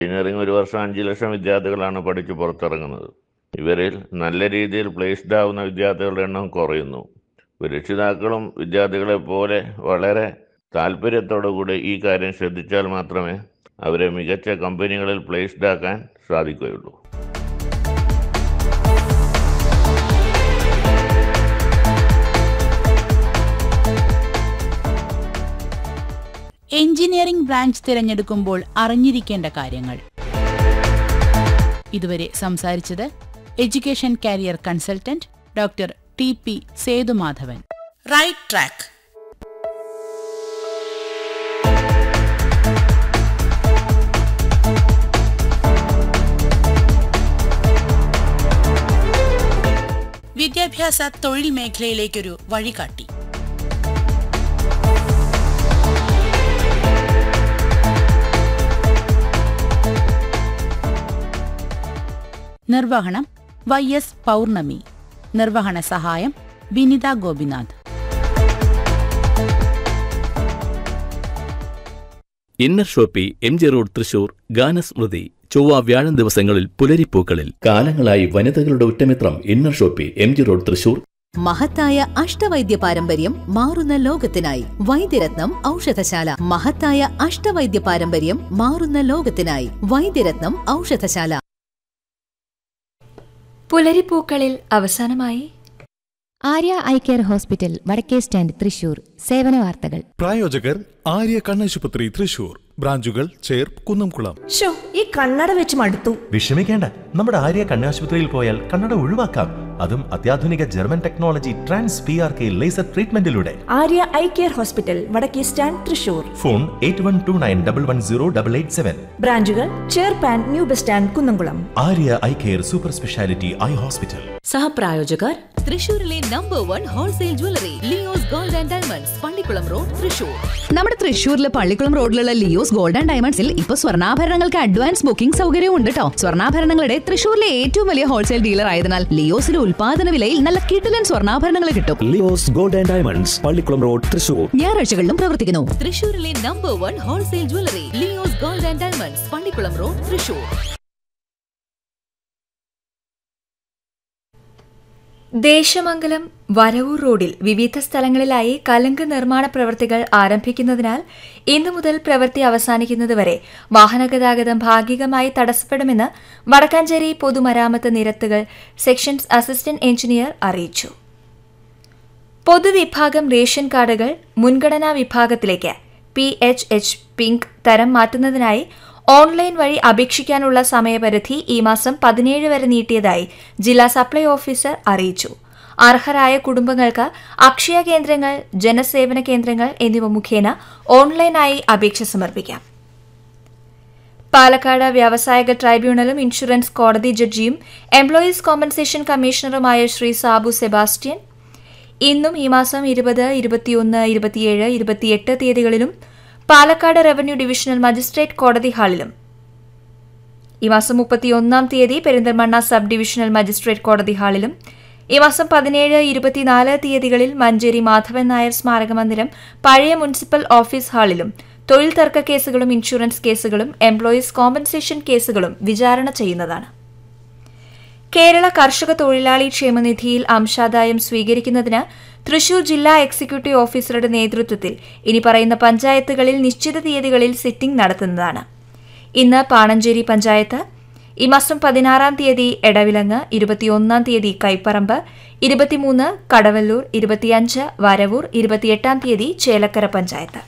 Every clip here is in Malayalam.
എഞ്ചിനീയറിംഗ് ഒരു വർഷം അഞ്ച് ലക്ഷം വിദ്യാർത്ഥികളാണ് പഠിച്ച് പുറത്തിറങ്ങുന്നത് ഇവരിൽ നല്ല രീതിയിൽ പ്ലേസ്ഡ് ആവുന്ന വിദ്യാർത്ഥികളുടെ എണ്ണം കുറയുന്നു രക്ഷിതാക്കളും വിദ്യാർത്ഥികളെ പോലെ വളരെ താല്പര്യത്തോടു കൂടി ഈ കാര്യം ശ്രദ്ധിച്ചാൽ മാത്രമേ അവരെ മികച്ച കമ്പനികളിൽ പ്ലേസ്ഡ് ആക്കാൻ സാധിക്കുകയുള്ളൂ എഞ്ചിനീയറിംഗ് ബ്രാഞ്ച് തിരഞ്ഞെടുക്കുമ്പോൾ അറിഞ്ഞിരിക്കേണ്ട കാര്യങ്ങൾ ഇതുവരെ സംസാരിച്ചത് education career consultant doctor T P Sethumadhavan right track വിദ്യാഭ്യാസ തൊഴിൽ മേഖലയിലേക്കൊരു വഴികാട്ടി നിർവഹണം വൈ എസ് പൗർണമി നിർവഹണ സഹായം Vinitha Gopinath inner shoppe M G road Thrissur ഗാനസ്മൃതി ചൊവ്വ വ്യാഴം ദിവസങ്ങളിൽ പുലരിപ്പൂക്കളിൽ കാലങ്ങളായി വനിതകളുടെ ഉറ്റമിത്രം inner shoppe M G road Thrissur മഹത്തായ അഷ്ടവൈദ്യ പാരമ്പര്യം മാറുന്ന ലോകത്തിനായി വൈദ്യരത്നം ഔഷധശാല മഹത്തായ അഷ്ടവൈദ്യ പാരമ്പര്യം മാറുന്ന ലോകത്തിനായി വൈദ്യരത്നം ഔഷധശാല പുലരിപ്പൂക്കളിൽ അവസാനമായി ആര്യ ഐ കെയർ ഹോസ്പിറ്റൽ വടക്കേ സ്റ്റാൻഡ് തൃശൂർ സേവന വാർത്തകൾ പ്രായോജകർ ആര്യ കണ്ണാശുപത്രി തൃശൂർ ബ്രാഞ്ചുകൾ ചേർ കുന്നംകുളം ഷോ ഈ കണ്ണട വെച്ച് മടുത്തു വിഷമിക്കേണ്ട നമ്മുടെ ആര്യ കണ്ണാശുപത്രിയിൽ പോയാൽ കണ്ണട ഒഴിവാക്കാം അതും അത്യാധുനിക German technology trans P R K laser ട്രീറ്റ്മെന്റിലൂടെ ആര്യ ഐ കെയർ ഹോസ്പിറ്റൽ വടക്കേ stand Thrissur phone eight one two nine double one zero double eight seven ബ്രാഞ്ചുകൾ ചേർപ്പാൻ new bus stand Kunnamkulam Arya eye care super speciality eye hospital സഹപ്രായോജകർ തൃശൂരിലെ number one wholesale jewellery Leo's gold and diamonds പള്ളിക്കുളം road Thrissur നമ്മുടെ തൃശൂരിലെ പള്ളിക്കുളം റോഡിലുള്ള ലിയോസ് ഗോൾഡ് ആൻഡ് ഡയമണ്ട്സിൽ ഇപ്പൊ സ്വർണ്ണാഭരണങ്ങൾക്ക് അഡ്വാൻസ് ബുക്കിംഗ് സൗകര്യവും ഉണ്ട് കേട്ടോ സ്വർണ്ണാഭരണങ്ങളുടെ തൃശൂരിലെ ഏറ്റവും വലിയ ഹോൾസെയിൽ ഡീലർ ആയതിനാൽ ലിയോസിലെ ഉൽപാദന വിലയിൽ നല്ല കിടിലൻ സ്വർണ്ണാഭരണങ്ങൾ കിട്ടും Leo's gold and diamonds പള്ളിക്കുളം road Thrissur ഞായറാഴ്ചകളിലും പ്രവർത്തിക്കുന്നു തൃശൂരിലെ number one wholesale jewellery Leo's gold and diamonds പള്ളിക്കുളം road Thrissur Desamangalam Varavoor റോഡിൽ വിവിധ സ്ഥലങ്ങളിലായി കലങ്ക് നിർമ്മാണ പ്രവൃത്തികൾ ആരംഭിക്കുന്നതിനാൽ ഇന്നു മുതൽ പ്രവൃത്തി അവസാനിക്കുന്നതുവരെ വാഹനഗതാഗതം ഭാഗികമായി തടസ്സപ്പെടുമെന്ന് വടക്കാഞ്ചേരി പൊതുമരാമത്ത് നിരത്തുകൾ സെക്ഷൻസ് അസിസ്റ്റന്റ് എഞ്ചിനീയർ അറിയിച്ചു പൊതുവിഭാഗം റേഷൻ കാർഡുകൾ മുൻഗണനാ വിഭാഗത്തിലേക്ക് പി എച്ച് എച്ച് പിങ്ക് തരം മാറ്റുന്നതിനായി ഓൺലൈൻ വഴി അപേക്ഷിക്കാനുള്ള സമയപരിധി ഈ മാസം പതിനേഴ് വരെ നീട്ടിയതായി ജില്ലാ സപ്ലൈ ഓഫീസർ അറിയിച്ചു അർഹരായ കുടുംബങ്ങൾക്ക് അക്ഷയ കേന്ദ്രങ്ങൾ ജനസേവന കേന്ദ്രങ്ങൾ എന്നിവ മുഖേന ഓൺലൈനായി അപേക്ഷ സമർപ്പിക്കാം പാലക്കാട് വ്യാവസായിക ട്രൈബ്യൂണലും ഇൻഷുറൻസ് കോടതി ജഡ്ജിയും എംപ്ലോയീസ് കോമ്പൻസേഷൻ കമ്മീഷണറുമായ ശ്രീ സാബു സെബാസ്റ്റ്യൻ ഇന്നും ഈ മാസം ഇരുപത് ഇരുപത്തിയൊന്ന് ഇരുപത്തിയേഴ് ഇരുപത്തിയെട്ട് തീയതികളിലും പാലക്കാട് റവന്യൂ ഡിവിഷണൽ മജിസ്ട്രേറ്റ് കോടതി ഹാളിലും ഈ മാസം മുപ്പത്തിയൊന്നാം തീയതി പെരിന്തൽമണ്ണ സബ് ഡിവിഷണൽ മജിസ്ട്രേറ്റ് കോടതി ഹാളിലും ഈ മാസം പതിനേഴ് ഇരുപത്തിനാല് തീയതികളിൽ മഞ്ചേരി മാധവൻ നായർ സ്മാരക മന്ദിരം പഴയ മുനിസിപ്പൽ ഓഫീസ് ഹാളിലും തൊഴിൽ തർക്ക കേസുകളും ഇൻഷുറൻസ് കേസുകളും എംപ്ലോയീസ് കോമ്പൻസേഷൻ കേസുകളും വിചാരണ ചെയ്യുന്നതാണ് കേരള കർഷക തൊഴിലാളി ക്ഷേമനിധിയിൽ അംശാദായം സ്വീകരിക്കുന്നതിന് തൃശൂർ ജില്ലാ എക്സിക്യൂട്ടീവ് ഓഫീസറുടെ നേതൃത്വത്തിൽ ഇനി പറയുന്ന പഞ്ചായത്തുകളിൽ നിശ്ചിത തീയതികളിൽ സിറ്റിംഗ് നടത്തുന്നതാണ് ഇന്ന് പാണഞ്ചേരി പഞ്ചായത്ത് ഈ മാസം പതിനാറാം തീയതി എടവിലങ്ങ് ഇരുപത്തിയൊന്നാം തീയതി കൈപ്പറമ്പ് ഇരുപത്തിമൂന്ന് കടവല്ലൂർ ഇരുപത്തിയഞ്ച് വരവൂർ ഇരുപത്തിയെട്ടാം തീയതി ചേലക്കര പഞ്ചായത്ത്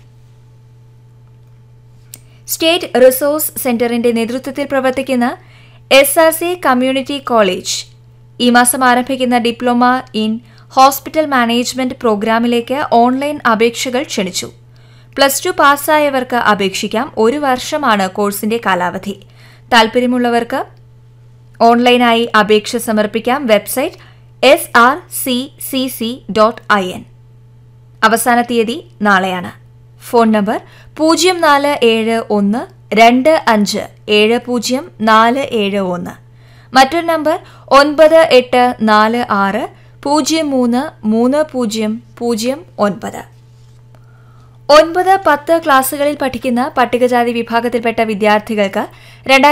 സ്റ്റേറ്റ് റിസോഴ്സ് സെന്ററിന്റെ നേതൃത്വത്തിൽ പ്രവർത്തിക്കുന്ന S R C community college ഈ മാസം ആരംഭിക്കുന്ന ഡിപ്ലോമ ഇൻ ഹോസ്പിറ്റൽ മാനേജ്മെന്റ് പ്രോഗ്രാമിലേക്ക് ഓൺലൈൻ അപേക്ഷകൾ ക്ഷണിച്ചു പ്ലസ് ടു പാസ്സായവർക്ക് അപേക്ഷിക്കാം ഒരു വർഷമാണ് കോഴ്സിന്റെ കാലാവധി താൽപ്പര്യമുള്ളവർക്ക് ഓൺലൈനായി അപേക്ഷ സമർപ്പിക്കാം website S R C C C dot I N അവസാന തീയതി നാളെയാണ് ഫോൺ നമ്പർ പൂജ്യം നാല് ഏഴ് ഒന്ന് രണ്ട് അഞ്ച് ഏഴ് പൂജ്യം നാല് ഏഴ് ഒന്ന് മറ്റൊരു നമ്പർ ഒൻപത് എട്ട് നാല് ആറ് പൂജ്യം മൂന്ന് മൂന്ന് പൂജ്യം പൂജ്യം ഒൻപത് ഒൻപത് പത്ത് ക്ലാസുകളിൽ പഠിക്കുന്ന പട്ടികജാതി വിഭാഗത്തിൽപ്പെട്ട വിദ്യാർത്ഥികൾക്ക്